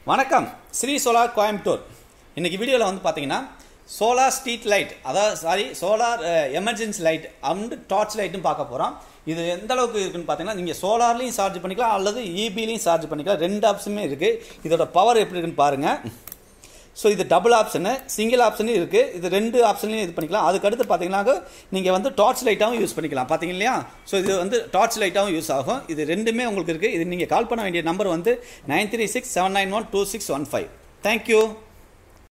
வணக்கம் ஸ்ரீ சோலார் கோயம்புத்தூர் இன்னைக்கு வீடியோவில் வந்து பார்த்தீங்கன்னா சோலார் ஸ்ட்ரீட் லைட் அதாவது sorry solar emergency light and torch லைட்டும் பார்க்க போகிறோம் இது எந்த அளவுக்கு இருக்குன்னு பார்த்தீங்கன்னா நீங்கள் சோலார்லையும் சார்ஜ் பண்ணிக்கலாம் அல்லது இபிலையும் சார்ஜ் பண்ணிக்கலாம் ரெண்டு ஆப்ஷனுமே இருக்குது இதோட பவர் எப்படி இருக்குன்னு பாருங்கள் ஸோ இது டபுள் ஆப்ஷனு சிங்கிள் ஆப்ஷனும் இருக்குது இது ரெண்டு ஆப்ஷன்லையும் இது பண்ணிக்கலாம் அதுக்கடுத்து பார்த்தீங்கன்னாக்க நீங்கள் வந்து டார்ச் லைட்டாகவும் யூஸ் பண்ணிக்கலாம் பார்த்தீங்க இல்லையா ஸோ இது வந்து டார்ச் லைட்டாகவும் யூஸ் ஆகும் இது ரெண்டுமே உங்களுக்கு இருக்குது இது நீங்கள் கால் பண்ண வேண்டிய நம்பர் வந்து nine three six seven nine one two six one five thank you